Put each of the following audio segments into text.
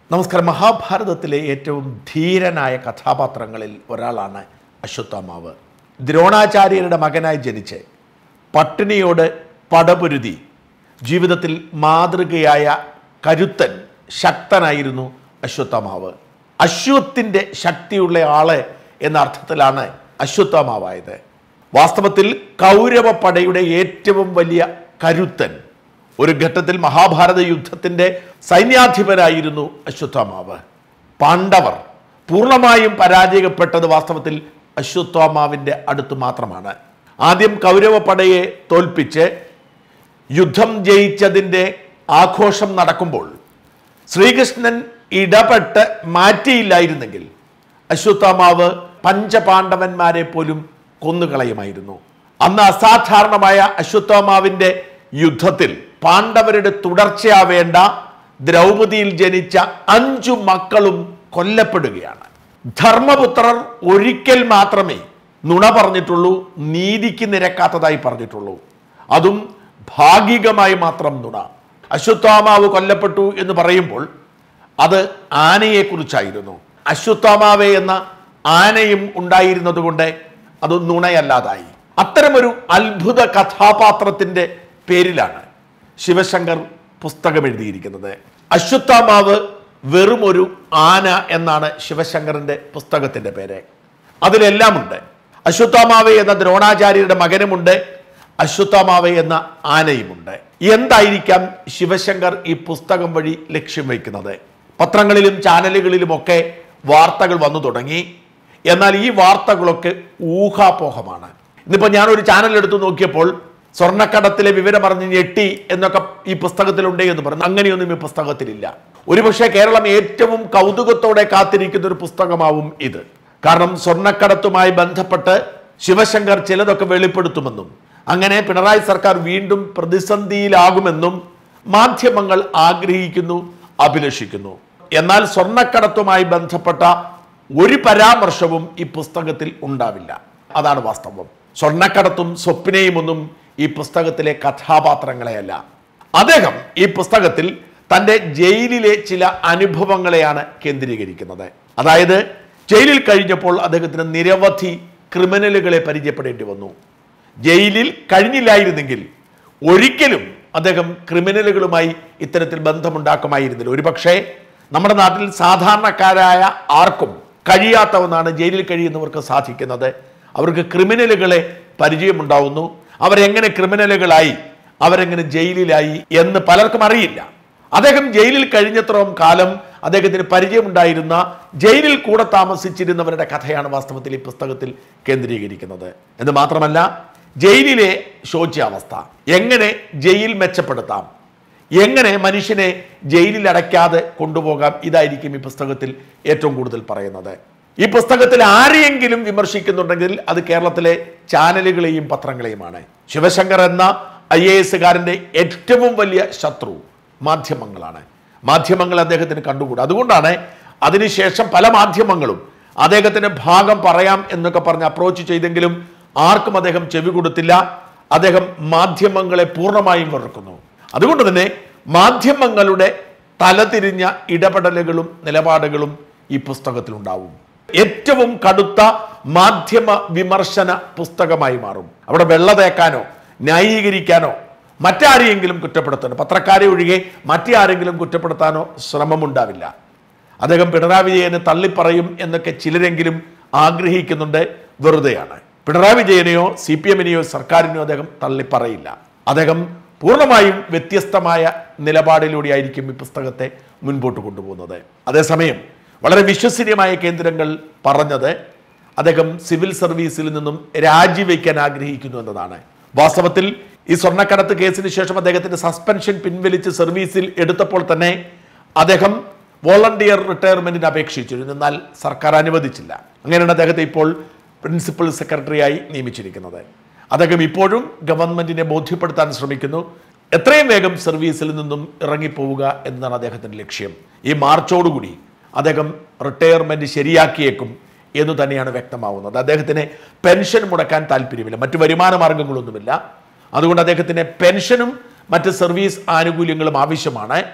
നമസ്കാരം മഹാഭാരതത്തിലെ ഏറ്റവും ധീരനായ കഥാപാത്രങ്ങളിൽ ഒരാളാണ് അശ്വത്ഥാമാവ് ദ്രോണാചാര്യരുടെ മകനായി ജനിച്ച് പട്ടിണിയോട് പടപൊരുതി ജീവിതത്തിൽ മാതൃകയായ കരുത്തൻ ശക്തനായിരുന്നു അശ്വത്ഥാമാവ് അശ്വത്തിൻ്റെ ശക്തിയുള്ള ആള് എന്ന അർത്ഥത്തിലാണ് അശ്വത്ഥാമാവായത് വാസ്തവത്തിൽ കൗരവപ്പടയുടെ ഏറ്റവും വലിയ കരുത്തൻ ഒരു ഘട്ടത്തിൽ മഹാഭാരത യുദ്ധത്തിന്റെ സൈന്യാധിപനായിരുന്നു അശ്വത്ഥാമാവ് പാണ്ഡവർ പൂർണ്ണമായും പരാജയപ്പെട്ടത് വാസ്തവത്തിൽ അശ്വത്ഥാമാവിന്റെ അടുത്ത് മാത്രമാണ് ആദ്യം കൗരവപ്പടയെ തോൽപ്പിച്ച് യുദ്ധം ജയിച്ചതിൻ്റെ ആഘോഷം നടക്കുമ്പോൾ ശ്രീകൃഷ്ണൻ ഇടപെട്ട് മാറ്റിയില്ലായിരുന്നെങ്കിൽ അശ്വത്ഥാമാവ് പഞ്ചപാണ്ഡവന്മാരെ പോലും കൊന്നുകളയുമായിരുന്നു അന്ന് അസാധാരണമായ അശ്വത്ഥാമാവിന്റെ യുദ്ധത്തിൽ പാണ്ഡവരുടെ തുടർച്ചയാവേണ്ട ദ്രൗപദിയിൽ ജനിച്ച അഞ്ചു മക്കളും കൊല്ലപ്പെടുകയാണ് ധർമ്മപുത്രർ ഒരിക്കൽ മാത്രമേ നുണ പറഞ്ഞിട്ടുള്ളൂ നീതിക്ക് നിരക്കാത്തതായി പറഞ്ഞിട്ടുള്ളൂ അതും ഭാഗികമായി മാത്രം നുണ അശ്വത്ഥാമാവ് കൊല്ലപ്പെട്ടു എന്ന് പറയുമ്പോൾ അത് ആനയെക്കുറിച്ചായിരുന്നു അശ്വത്ഥാമാവെ എന്ന ആനയും ഉണ്ടായിരുന്നത് കൊണ്ട് അത് നുണയല്ലാതായി അത്തരമൊരു അത്ഭുത കഥാപാത്രത്തിന്റെ പേരിലാണ് ശിവശങ്കർ പുസ്തകം എഴുതിയിരിക്കുന്നത് അശ്വത്ഥാമാവ് വെറും ഒരു ആന എന്നാണ് ശിവശങ്കറിന്റെ പുസ്തകത്തിന്റെ പേര് അതിലെല്ലാം ഉണ്ട് അശ്വത്ഥാമാവെ എന്ന ദ്രോണാചാര്യരുടെ മകനുമുണ്ട് അശ്വത്ഥാമാവെ എന്ന ആനയുമുണ്ട് എന്തായിരിക്കാം ശിവശങ്കർ ഈ പുസ്തകം വഴി ലക്ഷ്യം വയ്ക്കുന്നത് പത്രങ്ങളിലും ചാനലുകളിലുമൊക്കെ വാർത്തകൾ വന്നു തുടങ്ങി എന്നാൽ ഈ വാർത്തകളൊക്കെ ഊഹാപോഹമാണ് ഇന്നിപ്പോൾ ഞാനൊരു ചാനൽ എടുത്തു നോക്കിയപ്പോൾ സ്വർണ്ണക്കടത്തിലെ വിവരം അറിഞ്ഞ് ഞെട്ടി എന്നൊക്കെ ഈ പുസ്തകത്തിലുണ്ട് എന്ന് പറഞ്ഞു അങ്ങനെയൊന്നും ഈ പുസ്തകത്തിലില്ല ഒരുപക്ഷെ കേരളം ഏറ്റവും കൗതുകത്തോടെ കാത്തിരിക്കുന്ന ഒരു പുസ്തകമാവും ഇത് കാരണം സ്വർണ്ണക്കടത്തുമായി ബന്ധപ്പെട്ട് ശിവശങ്കർ ചിലതൊക്കെ വെളിപ്പെടുത്തുമെന്നും അങ്ങനെ പിണറായി സർക്കാർ വീണ്ടും പ്രതിസന്ധിയിലാകുമെന്നും മാധ്യമങ്ങൾ ആഗ്രഹിക്കുന്നു അഭിലഷിക്കുന്നു എന്നാൽ സ്വർണ്ണക്കടത്തുമായി ബന്ധപ്പെട്ട ഒരു പരാമർശവും ഈ പുസ്തകത്തിൽ ഉണ്ടാവില്ല അതാണ് വാസ്തവം സ്വർണ്ണക്കടത്തും സ്വപ്നയും ഒന്നും ഈ പുസ്തകത്തിലെ കഥാപാത്രങ്ങളെയല്ല അദ്ദേഹം ഈ പുസ്തകത്തിൽ തൻ്റെ ജയിലിലെ ചില അനുഭവങ്ങളെയാണ് കേന്ദ്രീകരിക്കുന്നത് അതായത് ജയിലിൽ കഴിഞ്ഞപ്പോൾ അദ്ദേഹത്തിന് നിരവധി ക്രിമിനലുകളെ പരിചയപ്പെടേണ്ടി വന്നു ജയിലിൽ കഴിഞ്ഞില്ലായിരുന്നെങ്കിൽ ഒരിക്കലും അദ്ദേഹം ക്രിമിനലുകളുമായി ഇത്തരത്തിൽ ബന്ധമുണ്ടാക്കുമായിരുന്നില്ല ഒരുപക്ഷെ നമ്മുടെ നാട്ടിൽ സാധാരണക്കാരായ ആർക്കും കഴിയാത്ത ഒന്നാണ് ജയിലിൽ കഴിയുന്നവർക്ക് സാധിക്കുന്നത് അവർക്ക് ക്രിമിനലുകളെ പരിചയമുണ്ടാവുന്നു അവരെങ്ങനെ ക്രിമിനലുകളായി അവരെങ്ങനെ ജയിലിലായി എന്ന് പലർക്കും അറിയില്ല അദ്ദേഹം ജയിലിൽ കഴിഞ്ഞത്രയും കാലം അദ്ദേഹത്തിന് പരിചയമുണ്ടായിരുന്ന ജയിലിൽ കൂടെ താമസിച്ചിരുന്നവരുടെ കഥയാണ് വാസ്തവത്തിൽ ഈ പുസ്തകത്തിൽ കേന്ദ്രീകരിക്കുന്നത് എന്ന് മാത്രമല്ല ജയിലിലെ ശോച്യാവസ്ഥ എങ്ങനെ ജയിൽ മെച്ചപ്പെടുത്താം എങ്ങനെ മനുഷ്യനെ ജയിലിൽ അടയ്ക്കാതെ കൊണ്ടുപോകാം ഇതായിരിക്കും ഈ പുസ്തകത്തിൽ ഏറ്റവും കൂടുതൽ പറയുന്നത് ഈ പുസ്തകത്തിൽ ആരെയെങ്കിലും വിമർശിക്കുന്നുണ്ടെങ്കിൽ അത് കേരളത്തിലെ ചാനലുകളെയും പത്രങ്ങളെയുമാണ് ശിവശങ്കർ എന്ന ഐ എ എസുകാരൻ്റെ ഏറ്റവും വലിയ ശത്രു മാധ്യമങ്ങളാണ് മാധ്യമങ്ങൾ അദ്ദേഹത്തിന് കണ്ടുകൂടാ അതുകൊണ്ടാണ് അതിനുശേഷം പല മാധ്യമങ്ങളും അദ്ദേഹത്തിന്റെ ഭാഗം പറയാം എന്നൊക്കെ പറഞ്ഞ് അപ്രോച്ച് ചെയ്തെങ്കിലും ആർക്കും അദ്ദേഹം ചെവി കൊടുത്തില്ല അദ്ദേഹം മാധ്യമങ്ങളെ പൂർണ്ണമായും വെറുക്കുന്നു അതുകൊണ്ട് തന്നെ മാധ്യമങ്ങളുടെ തലതിരിഞ്ഞ ഇടപെടലുകളും നിലപാടുകളും ഈ പുസ്തകത്തിലുണ്ടാവും ഏറ്റവും കടുത്ത മാധ്യമ വിമർശന പുസ്തകമായി മാറും അവിടെ വെള്ള തേക്കാനോ ന്യായീകരിക്കാനോ മറ്റാരെയെങ്കിലും കുറ്റപ്പെടുത്താനോ പത്രക്കാരെ ഒഴികെ മറ്റാരെങ്കിലും കുറ്റപ്പെടുത്താനോ ശ്രമമുണ്ടാവില്ല അദ്ദേഹം പിണറായി വിജയനെ തള്ളിപ്പറയും എന്നൊക്കെ ചിലരെങ്കിലും ആഗ്രഹിക്കുന്നുണ്ട് വെറുതെയാണ് പിണറായി വിജയനെയോ സി പി എമ്മിനെയോ സർക്കാരിനെയോ അദ്ദേഹം തള്ളിപ്പറയില്ല അദ്ദേഹം പൂർണ്ണമായും വ്യത്യസ്തമായ നിലപാടിലൂടെയായിരിക്കും ഈ പുസ്തകത്തെ മുൻപോട്ട് കൊണ്ടുപോകുന്നത് അതേസമയം വളരെ വിശ്വസനീയമായ കേന്ദ്രങ്ങൾ പറഞ്ഞത് അദ്ദേഹം സിവിൽ സർവീസിൽ നിന്നും രാജിവെക്കാൻ ആഗ്രഹിക്കുന്നു എന്നതാണ് വാസ്തവത്തിൽ ഈ സ്വർണ്ണക്കടത്ത് കേസിന് ശേഷം അദ്ദേഹത്തിന്റെ സസ്പെൻഷൻ പിൻവലിച്ച് സർവീസിൽ എടുത്തപ്പോൾ തന്നെ അദ്ദേഹം വോളണ്ടിയർ റിട്ടയർമെന്റിന് അപേക്ഷിച്ചിരുന്നു എന്നാൽ സർക്കാർ അനുവദിച്ചില്ല അങ്ങനെയാണ് അദ്ദേഹത്തെ ഇപ്പോൾ പ്രിൻസിപ്പൽ സെക്രട്ടറിയായി നിയമിച്ചിരിക്കുന്നത് അദ്ദേഹം ഇപ്പോഴും ഗവൺമെന്റിനെ ബോധ്യപ്പെടുത്താൻ ശ്രമിക്കുന്നു എത്രയും വേഗം സർവീസിൽ നിന്നും ഇറങ്ങിപ്പോവുക എന്നതാണ് അദ്ദേഹത്തിന്റെ ലക്ഷ്യം ഈ മാർച്ചോടുകൂടി അദ്ദേഹം റിട്ടയർമെന്റ് ശരിയാക്കിയേക്കും എന്ന് തന്നെയാണ് വ്യക്തമാവുന്നത് അദ്ദേഹത്തിന് പെൻഷൻ മുടക്കാൻ താല്പര്യമില്ല മറ്റു വരുമാന മാർഗങ്ങളൊന്നുമില്ല അതുകൊണ്ട് അദ്ദേഹത്തിന് പെൻഷനും മറ്റ് സർവീസ് ആനുകൂല്യങ്ങളും ആവശ്യമാണ്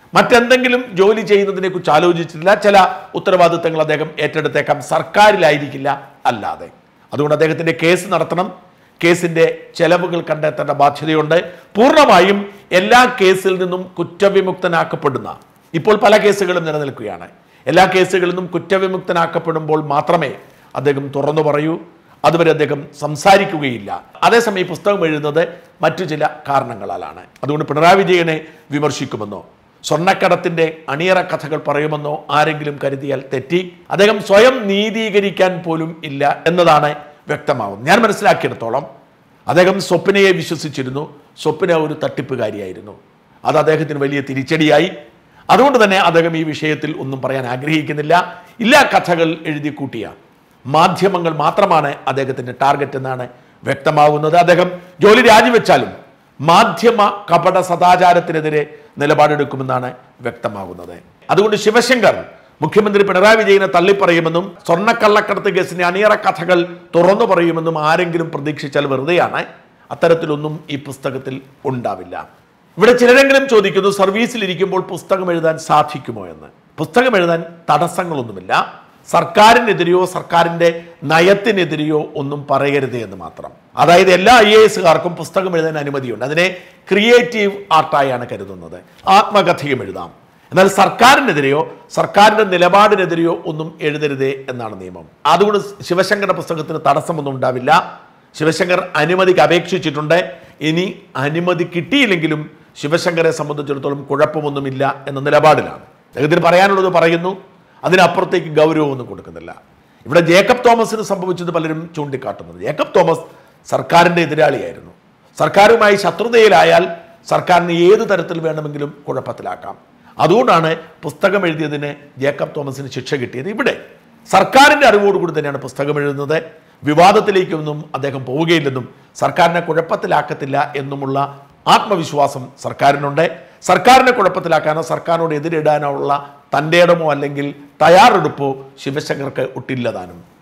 മറ്റെന്തെങ്കിലും ജോലി ചെയ്യുന്നതിനെ കുറിച്ച് ആലോചിച്ചിട്ടില്ല ചില ഉത്തരവാദിത്തങ്ങൾ അദ്ദേഹം ഏറ്റെടുത്തേക്കാം സർക്കാരിലായിരിക്കില്ല അല്ലാതെ അതുകൊണ്ട് അദ്ദേഹത്തിന്റെ കേസ് നടത്തണം കേസിന്റെ ചെലവുകൾ കണ്ടെത്തേണ്ട ബാധ്യതയുണ്ട് പൂർണ്ണമായും എല്ലാ കേസിൽ നിന്നും കുറ്റവിമുക്തനാക്കപ്പെടുന്ന ഇപ്പോൾ പല കേസുകളും നിലനിൽക്കുകയാണ് എല്ലാ കേസുകളിൽ നിന്നും കുറ്റവിമുക്തനാക്കപ്പെടുമ്പോൾ മാത്രമേ അദ്ദേഹം തുറന്നു പറയൂ അതുവരെ അദ്ദേഹം സംസാരിക്കുകയില്ല അതേസമയം ഈ പുസ്തകം എഴുതുന്നത് മറ്റു ചില കാരണങ്ങളാലാണ് അതുകൊണ്ട് പിണറായി വിജയനെ വിമർശിക്കുമെന്നോ സ്വർണ്ണക്കടത്തിന്റെ അണിയറ കഥകൾ പറയുമെന്നോ ആരെങ്കിലും കരുതിയാൽ തെറ്റി അദ്ദേഹം സ്വയം നീതീകരിക്കാൻ പോലും ഇല്ല എന്നതാണ് വ്യക്തമാവുന്നത് ഞാൻ മനസ്സിലാക്കിയിടത്തോളം അദ്ദേഹം സ്വപ്നയെ വിശ്വസിച്ചിരുന്നു സ്വപ്ന ഒരു തട്ടിപ്പുകാരിയായിരുന്നു അത് അദ്ദേഹത്തിന് വലിയ തിരിച്ചടിയായി അതുകൊണ്ട് തന്നെ അദ്ദേഹം ഈ വിഷയത്തിൽ ഒന്നും പറയാൻ ആഗ്രഹിക്കുന്നില്ല ഇല്ലാ കഥകൾ എഴുതി കൂട്ടിയ മാധ്യമങ്ങൾ മാത്രമാണ് അദ്ദേഹത്തിന്റെ ടാർഗറ്റ് എന്നാണ് വ്യക്തമാകുന്നത് അദ്ദേഹം ജോലി രാജിവെച്ചാലും മാധ്യമ കപട സദാചാരത്തിനെതിരെ നിലപാടെടുക്കുമെന്നാണ് വ്യക്തമാകുന്നത് അതുകൊണ്ട് ശിവശങ്കർ മുഖ്യമന്ത്രി പിണറായി വിജയനെ തള്ളിപ്പറയുമെന്നും സ്വർണ്ണക്കള്ളക്കടത്ത് കേസിന്റെ അണിയറ കഥകൾ തുറന്നു പറയുമെന്നും ആരെങ്കിലും പ്രതീക്ഷിച്ചാൽ വെറുതെയാണ് അത്തരത്തിലൊന്നും ഈ പുസ്തകത്തിൽ ഉണ്ടാവില്ല ഇവിടെ ചിലരെങ്കിലും ചോദിക്കുന്നു സർവീസിൽ ഇരിക്കുമ്പോൾ പുസ്തകം എഴുതാൻ സാധിക്കുമോ എന്ന് പുസ്തകം എഴുതാൻ തടസ്സങ്ങളൊന്നുമില്ല സർക്കാരിനെതിരെയോ സർക്കാരിന്റെ നയത്തിനെതിരെയോ ഒന്നും പറയരുത് എന്ന് മാത്രം അതായത് എല്ലാ ഐ എ എസുകാർക്കും പുസ്തകം എഴുതാൻ അനുമതിയുണ്ട് അതിനെ ക്രിയേറ്റീവ് ആർട്ടായാണ് കരുതുന്നത് ആത്മകഥയും എഴുതാം എന്നാൽ സർക്കാരിനെതിരെയോ സർക്കാരിന്റെ നിലപാടിനെതിരെയോ ഒന്നും എഴുതരുതേ എന്നാണ് നിയമം അതുകൊണ്ട് ശിവശങ്കരുടെ പുസ്തകത്തിന് തടസ്സമൊന്നും ഉണ്ടാവില്ല ശിവശങ്കർ അനുമതിക്ക് അപേക്ഷിച്ചിട്ടുണ്ട് ഇനി അനുമതി കിട്ടിയില്ലെങ്കിലും ശിവശങ്കരെ സംബന്ധിച്ചിടത്തോളം കുഴപ്പമൊന്നുമില്ല എന്ന നിലപാടിലാണ് അദ്ദേഹത്തിന് പറയാനുള്ളത് പറയുന്നു അതിനപ്പുറത്തേക്ക് ഗൗരവമൊന്നും കൊടുക്കുന്നില്ല ഇവിടെ ജേക്കബ് തോമസിന് സംഭവിച്ചത് പലരും ചൂണ്ടിക്കാട്ടുന്നത് ജേക്കബ് തോമസ് സർക്കാരിന്റെ എതിരാളിയായിരുന്നു സർക്കാരുമായി ശത്രുതയിലായാൽ സർക്കാരിന് ഏത് തരത്തിൽ വേണമെങ്കിലും കുഴപ്പത്തിലാക്കാം അതുകൊണ്ടാണ് പുസ്തകം എഴുതിയതിന് ജേക്കബ് തോമസിന് ശിക്ഷ കിട്ടിയത് ഇവിടെ സർക്കാരിന്റെ അറിവോടുകൂടി തന്നെയാണ് പുസ്തകം എഴുതുന്നത് വിവാദത്തിലേക്കൊന്നും അദ്ദേഹം പോവുകയില്ലെന്നും സർക്കാരിനെ കുഴപ്പത്തിലാക്കത്തില്ല എന്നുമുള്ള ആത്മവിശ്വാസം സർക്കാരിനുണ്ട് സർക്കാരിനെ കുഴപ്പത്തിലാക്കാനോ സർക്കാരിനോട് എതിരിടാനോ ഉള്ള തൻ്റെ ഇടമോ അല്ലെങ്കിൽ തയ്യാറെടുപ്പോ ശിവശങ്കർക്ക് ഒട്ടില്ലതാനും